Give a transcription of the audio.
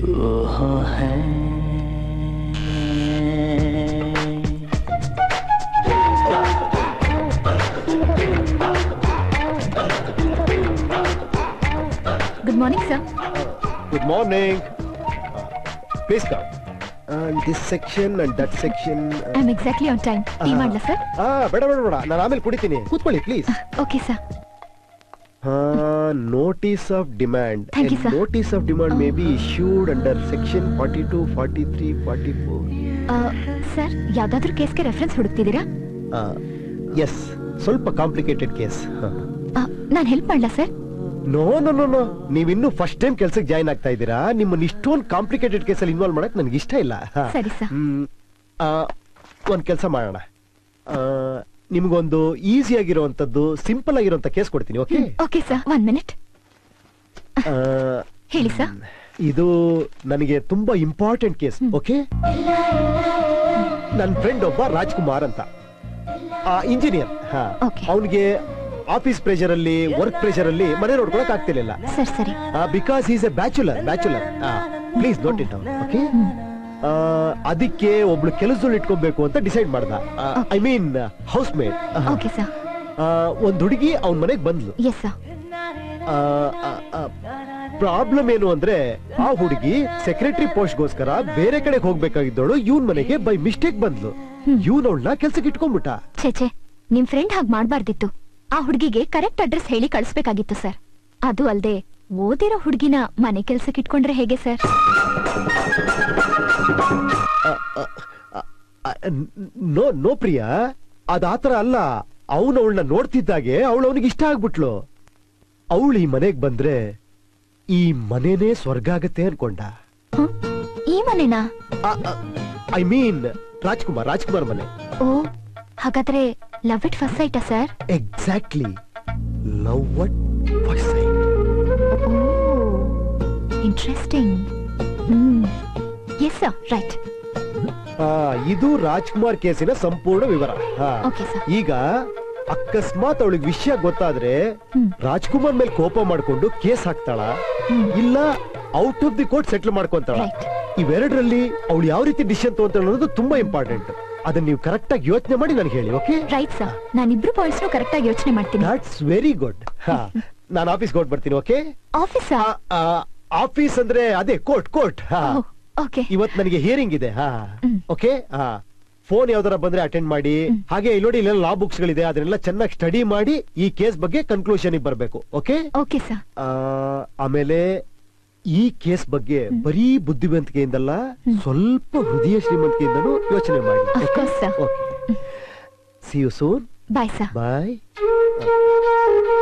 Good morning sir good morning please come this section and that section I am exactly on time tea ಮಾಡ್ಲಾ sir ಆ ಬೇಡ ಬೇಡ ಬೇಡ ನಾನು ಆಮೇಲೆ ಕುಡಿತೀನಿ ಕೂತ್ಕೊಳ್ಳಿ please okay sir notice of demand Thank you, sir. Notice of demand may be issued under section forty two forty three forty four sir ಯಾವ್ದಾದ್ರು ಕೇಸ್ಗೆ ರೆಫರೆನ್ಸ್ ಹುಡುಕ್ತಿದ್ದೀರಾ ಎಸ್ ಸ್ವಲ್ಪ ಕಾಂಪ್ಲಿಕೇಟೆಡ್ ಕೇಸ್ ನಾನು ಹೆಲ್ಪ್ ಮಾಡ್ಲಾ sir no no no no ನೀವಿನ್ನೂ first time ಕೆಲ್ಸಕ್ಕೆ join ಆಗ್ತಾ ಇದ್ದೀರಾ ನಿಮ್ಮನ್ನ ಇಷ್ಟೊಂದು ಕಾಂಪ್ಲಿಕೇಟೆಡ್ ಕೇಸಲ್ಲಿ ಇನ್ವಾಲ್ವ್ ಮಾಡಕ್ ನನಗೆ ಇಷ್ಟ ಇಲ್ಲ ಹ. ಸರಿ ಸರ್ ಹ್ಮ್, ಆ, ಒಂದ್ ಕೆಲಸ ಮಾಡೋಣ ಆ, ನಿಮ್ಗೊಂದು ಈಸಿ ಆಗಿರುವಂತದ್ದು ಸಿಂಪಲ್ ಆಗಿರುವಂತ ಕೇಸ್ ಕೊಡ್ತೀನಿ okay okay sir one minute ಹೇಳಿ ಸರ್ ಇದು ನನಗೆ ತುಂಬಾ ಇಂಪಾರ್ಟೆಂಟ್ ಕೇಸ್ ಓಕೆ ನನ್ನ ಫ್ರೆಂಡ್ ಒಬ್ಬ ರಾಜ್ಕುಮಾರ್ ಅಂತ ಇಂಜಿನಿಯರ್ Okay. ಅವನಿಗೆ ಆಫೀಸ್ ಪ್ರೆಷರ್ ಅಲ್ಲಿ ವರ್ಕ್ ಪ್ರೆಷರ್ ಅಲ್ಲಿ ಮನೆ ನೋಡ್ಕೊಳಕ್ ಆಗ್ತಿರ್ಲಿಲ್ಲ ಸರ್ ಸರಿ because is a bachelor bachelor please note it okay ಅದಕ್ಕೆ ಒಬ್ಳು ಕೆಲಸದಲ್ಲಿ ಇಟ್ಕೊಬೇಕು ಅಂತ ಡಿಸೈಡ್ ಮಾಡ್ದ I mean house maid okay sir ಒಂದ್ ಹುಡುಗಿ ಅವನ್ ಮನೆಗ್ ಬಂದ್ಲು ಎಸ್ ಸರ್ ಪ್ರಾಬ್ಲಮ್ ಏನು ಅಂದ್ರೆ ಆ ಹುಡುಗಿ ಸೆಕ್ರೆಟರಿ ಪೋಸ್ಟ್ ಗೋಸ್ಕರ ಬೇರೆ ಕಡೆ ಹೋಗ್ಬೇಕಾಗಿದ್ದವಳು ಇವನ್ ಮನೆಗೆ ಬೈ ಮಿಸ್ಟೇಕ್ ಬಂದ್ಲು ಇವನ್ ಅವಳನ್ನ ಕೆಲ್ಸಕ್ಕೆ ಇಟ್ಕೊಂಡ್ಬಿಟ್ಟ ಛೇ ಛೇ ನಿಮ್ ಫ್ರೆಂಡ್ ಹಾಗೆ ಮಾಡ್ಬಾರ್ದಿತ್ತು ಆ ಹುಡುಗಿಗೆ ಕರೆಕ್ಟ್ ಅಡ್ರೆಸ್ ಹೇಳಿ ಕಳಿಸ್ಬೇಕಾಗಿತ್ತು ಸರ್ ಅದು ಅಲ್ದೆ ಓದಿರೋ ಹುಡುಗಿನ ಮನೆ ಕೆಲ್ಸಕ್ಕೆ ಇಟ್ಕೊಂಡ್ರೆ ಹೇಗೆ ಸರ್ ನೋ ನೋ ಪ್ರಿಯಾ ಅದ್ ಆತರ ಅಲ್ಲ ಅವನು ಅವಳನ್ನ ನೋಡ್ತಿದ್ದಾಗೆ ಅವಳು ಅವನಿಗೆ ಇಷ್ಟ ಆಗ್ಬಿಟ್ಲು ಅವಳು ಈ ಮನೆಗ್ ಬಂದ್ರೆ ಈ ಮನೆನೇ ಸ್ವರ್ಗ ಆಗತ್ತೆ ಅನ್ಕೊಂಡ ಹ? ಈ ಮನೆನಾ ಐ ಮೀನ್ ರಾಜ್ಕುಮಾರ್ ರಾಜ್ಕುಮಾರ್ ಮನೆ ಓ ಹಾಗಾದ್ರೆ ಲವ್ ಇಟ್ ಫಸ್ಟ್ ಸೈಟಾ sir exactly love what oh interesting hmm yes sir right ಇದು ರಾಜ್ಕುಮಾರ್ ಕೇಸಿನ ಸಂಪೂರ್ಣ ವಿವರ ಹಾ. Okay, sir. ಈಗ ಅಕಸ್ಮಾತ್ ಅವಳಿಗೆ ವಿಷಯ ಗೊತ್ತಾದ್ರೆ ಹ್ಮ್. ರಾಜ್ಕುಮಾರ್ ಮೇಲೆ ಕೋಪ ಮಾಡ್ಕೊಂಡು ಕೇಸ್ ಹಾಕ್ತಾಳ ಹ್ಮ್. ಇಲ್ಲ out of the court settle ಮಾಡ್ಕೊಂತಾಳ Right. ಇವೆರಡರಲ್ಲಿ ಅವಳು ಯಾವ ರೀತಿ ಡಿಸಿಷನ್ ತಗೊಂತಾಳ ಅನ್ನೋದು ತುಂಬಾ ಇಂಪಾರ್ಟೆಂಟ್ ಅದನ್ನ ನೀವು ಕರೆಕ್ಟ್ ಆಗಿ ಯೋಚನೆ ಮಾಡಿ ನನಗೆ ಹೇಳಿ ಓಕೆ ರೈಟ್ ಸರ್ ನಾನು ಇಬ್ರು ಪಾಯಿಂಟ್ಸ್ ಕರೆಕ್ಟ್ ಆಗಿ ಯೋಚನೆ ಮಾಡ್ತೀನಿ ದಟ್ಸ್ ವೆರಿ ಗುಡ್ ನಾನು ಆಫೀಸ್ಗೆ ಹೊರಟ್ ಬರ್ತೀನಿ ಓಕೆ ಆಫೀಸಾ ಆಫೀಸ್ ಅಂದ್ರೆ ಅದೇ ಕೋರ್ಟ್ ಕೋರ್ಟ್ ಓಕೆ ಇವತ್ ನನಗೆ ಹಿಯರಿಂಗ್ ಇದೆ ಹಾ ಹ್ಮ್. ಓಕೆ ಹಾ ಫೋನ್ ಯಾವ್ದಾರ ಬಂದ್ರೆ ಅಟೆಂಡ್ ಮಾಡಿ ಹಾಗೆ ಇಲ್ಲಿ ನೋಡಿ ಇಲ್ಲೆಲ್ಲ ಲಾ ಬುಕ್ಸ್ ಗಳಿದೆ ಅದನ್ನೆಲ್ಲ ಚೆನ್ನಾಗಿ ಸ್ಟಡಿ ಮಾಡಿ ಈ ಕೇಸ್ ಬಗ್ಗೆ ಕನ್ಕ್ಲೂಷನ್ ಬರಬೇಕು ಓಕೆ ಓಕೆ ಸರ್ ಆಮೇಲೆ ಈ ಕೇಸ್ ಬಗ್ಗೆ ಬರೀ ಬುದ್ಧಿವಂತಿಕೆಯಿಂದಲ್ಲ ಸ್ವಲ್ಪ ಹೃದಯ ಶ್ರೀಮಂತಿಕೆಯಿಂದನೂ ಯೋಚನೆ ಮಾಡಿ Of course, sir. Okay see you soon bye sir bye